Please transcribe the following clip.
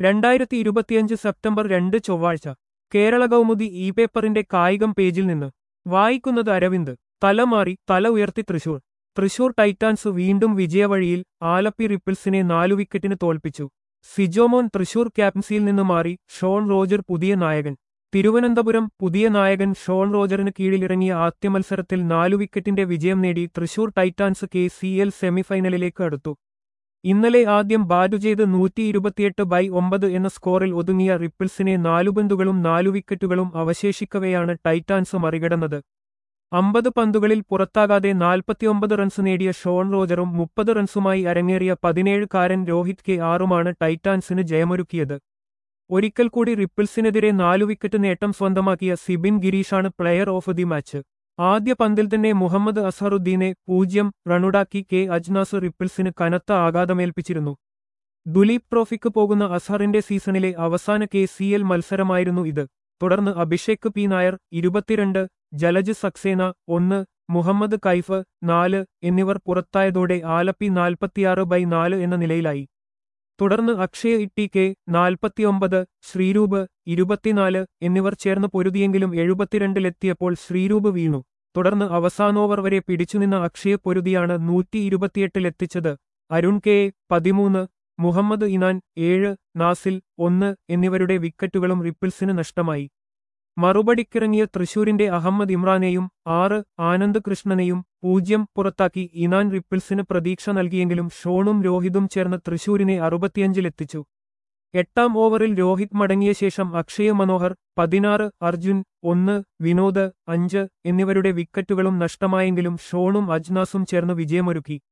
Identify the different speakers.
Speaker 1: രണ്ടായിരത്തി ഇരുപത്തിയഞ്ച് സെപ്റ്റംബർ രണ്ട് ചൊവ്വാഴ്ച കേരള കൗമുദി ഇ പേപ്പറിന്റെ കായികം പേജിൽ നിന്ന് വായിക്കുന്നത് അരവിന്ദ് തലമാറി തല ഉയർത്തി തൃശൂർ തൃശൂർ ടൈറ്റാൻസ് വീണ്ടും വിജയവഴിയിൽ ആലപ്പി റിപ്പിൾസിനെ നാലു വിക്കറ്റിന് തോൽപ്പിച്ചു സിജോമോൻ തൃശൂർ ക്യാപ്റ്റൻസിയിൽ നിന്ന് മാറി ഷോൺ റോജർ പുതിയ നായകൻ തിരുവനന്തപുരം പുതിയ നായകൻ ഷോൺ റോജറിന് കീഴിലിറങ്ങിയ ആദ്യ മത്സരത്തിൽ നാലു വിക്കറ്റിന്റെ വിജയം നേടി Thrissur Titans K C L സെമിഫൈനലിലേക്ക് അടുത്തു ഇന്നലെ ആദ്യം ബാറ്റു ചെയ്ത് നൂറ്റി ഇരുപത്തിയെട്ട് ബൈ ഒമ്പത് എന്ന സ്കോറിൽ ഒതുങ്ങിയ റിപ്പിൾസിനെ നാലു പന്തുകളും നാലു വിക്കറ്റുകളും അവശേഷിക്കവെയാണ് ടൈറ്റാൻസ് മറികടന്നത് അമ്പത് പന്തുകളിൽ പുറത്താകാതെ നാൽപ്പത്തിയൊമ്പത് റൺസ് നേടിയ ഷോൺ റോജറും മുപ്പത് റൺസുമായി അരങ്ങേറിയ പതിനേഴുകാരൻ രോഹിത് കെ ആറുമാണ് ടൈറ്റാൻസിന് ജയമൊരുക്കിയത് ഒരിക്കൽ കൂടി റിപ്പിൾസിനെതിരെ നാലു വിക്കറ്റ് നേട്ടം സ്വന്തമാക്കിയ സിബിൻ ഗിരീഷാണ് പ്ലെയർ ഓഫ് ദി മാച്ച് ആദ്യ പന്തിൽ തന്നെ മുഹമ്മദ് അസറുദ്ദീനെ പൂജ്യം റണ്ണുടാക്കി കെ അജ്നാസ് റിപ്പിൾസിന് കനത്ത ആഘാതമേൽപ്പിച്ചിരുന്നു ദുലീപ് ട്രോഫിക്ക് പോകുന്ന അസറിന്റെ സീസണിലെ അവസാന കെ സി എൽ മത്സരമായിരുന്നു ഇത് തുടർന്ന് അഭിഷേക് പി നായർ ഇരുപത്തിരണ്ട് ജലജ് സക്സേന ഒന്ന് മുഹമ്മദ് കൈഫ് നാല് എന്നിവർ പുറത്തായതോടെ ആലപ്പി നാൽപ്പത്തിയാറ് ബൈ നാല് എന്ന നിലയിലായി തുടർന്ന് അക്ഷയ ഇട്ടി കെ നാൽപ്പത്തിയൊമ്പത് ശ്രീരൂപ് ഇരുപത്തിനാല് എന്നിവർ ചേർന്ന് പൊരുതിയെങ്കിലും എഴുപത്തിരണ്ടിലെത്തിയപ്പോൾ ശ്രീരൂപ് വീണു തുടർന്ന് അവസാനോവർ വരെ പിടിച്ചുനിന്ന അക്ഷയ പൊരുതിയാണ് നൂറ്റി ഇരുപത്തിയെട്ടിലെത്തിച്ചത് അരുൺ കെ പതിമൂന്ന് മുഹമ്മദ് ഇനാൻ ഏഴ് നാസിൽ ഒന്ന് എന്നിവരുടെ വിക്കറ്റുകളും റിപ്പിൾസിന് നഷ്ടമായി മറുപടിക്കിറങ്ങിയ തൃശൂരിന്റെ അഹമ്മദ് ഇമ്രാനെയും ആറ് ആനന്ദ് കൃഷ്ണനെയും പൂജ്യം പുറത്താക്കി ഇനാൻ റിപ്പിൾസിന് പ്രതീക്ഷ നൽകിയെങ്കിലും ഷോണും രോഹിതും ചേർന്ന് തൃശൂരിനെ അറുപത്തിയഞ്ചിലെത്തിച്ചു എട്ടാം ഓവറിൽ രോഹിത് മടങ്ങിയ ശേഷം അക്ഷയ മനോഹർ പതിനാറ് അർജുൻ ഒന്ന് വിനോദ് അഞ്ച് എന്നിവരുടെ വിക്കറ്റുകളും നഷ്ടമായെങ്കിലും ഷോണും അജ്നാസും ചേർന്ന് വിജയമൊരുക്കി